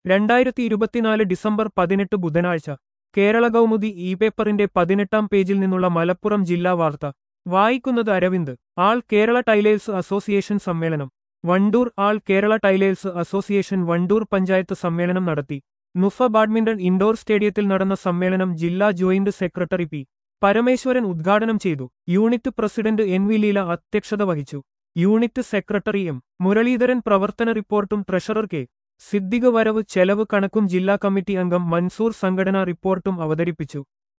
രണ്ടായിരത്തി ഇരുപത്തിനാല് ഡിസംബർ പതിനെട്ട് ബുധനാഴ്ച കേരള കൗമുദി ഇ പേപ്പറിന്റെ പതിനെട്ടാം പേജിൽ നിന്നുള്ള മലപ്പുറം ജില്ലാ വാർത്ത വായിക്കുന്നത് Aravind all Kerala tailors association സമ്മേളനം Wandoor all Kerala tailors association Wandoor panchayat സമ്മേളനം നടത്തി നുഫ ബാഡ്മിന്റൺ ഇൻഡോർ സ്റ്റേഡിയത്തിൽ നടന്ന സമ്മേളനം ജില്ലാ ജോയിന്റ് സെക്രട്ടറി പി പരമേശ്വരൻ ഉദ്ഘാടനം ചെയ്തു unit president N V Leela അധ്യക്ഷത വഹിച്ചു യൂണിറ്റ് സെക്രട്ടറി എം മുരളീധരൻ പ്രവർത്തന റിപ്പോർട്ടും ട്രഷറർ കെ സിദ്ദിഖ് വരവ് ചെലവ് കണക്കും ജില്ലാ കമ്മിറ്റി അംഗം മൻസൂർ സംഘടനാ റിപ്പോർട്ടും അവതരിപ്പിച്ചു